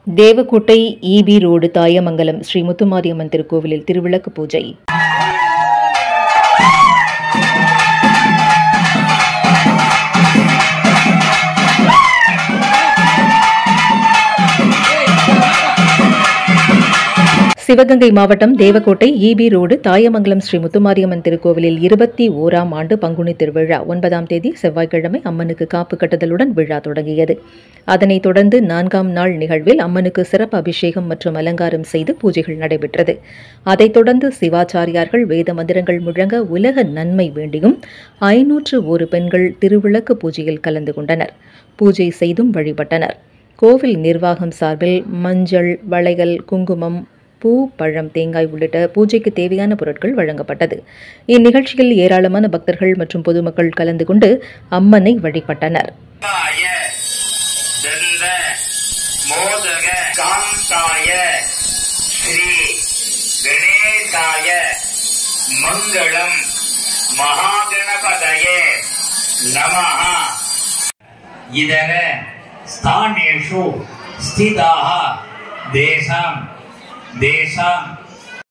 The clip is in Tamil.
தேவக்கோட்டை ஈபி ரோடு தாயமங்கலம் ஸ்ரீ முத்துமாரியம்மன் திருக்கோவிலில் திருவிளக்கு பூஜை சிவகங்கை மாவட்டம் தேவக்கோட்டை ஈபி ரோடு தாயமங்கலம் ஸ்ரீ முத்துமாரியம்மன் திருக்கோவிலில் இருபத்தி ஓராம் ஆண்டு பங்குனி திருவிழா ஒன்பதாம் தேதி செவ்வாய்க்கிழமை அம்மனுக்கு காப்பு கட்டுதலுடன் விழா தொடங்கியது அதனைத் தொடர்ந்து நான்காம் நாள் நிகழ்வில் அம்மனுக்கு சிறப்பு அபிஷேகம் மற்றும் அலங்காரம் செய்து பூஜைகள் நடைபெற்றது அதைத் தொடர்ந்து சிவாச்சாரியார்கள் வேத மந்திரங்கள் முழங்க உலக நன்மை வேண்டியும் ஐநூற்று ஒரு பெண்கள் திருவிளக்கு பூஜையில் கலந்து கொண்டனர் பூஜை செய்தும் வழிபட்டனர் கோவில் நிர்வாகம் சார்பில் மஞ்சள் வளையல் குங்குமம் பூ பழம் தேங்காய் உள்ளிட்ட பூஜைக்கு தேவையான பொருட்கள் வழங்கப்பட்டது இந்நிகழ்ச்சியில் ஏராளமான பக்தர்கள் மற்றும் பொதுமக்கள் கலந்து கொண்டு அம்மனை வழிபட்டனர் காய தந்த மோதக காந்தாய ஸ்ரீ கணேசாய மங்களம் மகாகணபதயே நமः இதர ஸ்தானேஷு ஸ்திதாः தேசாம் தேசாம்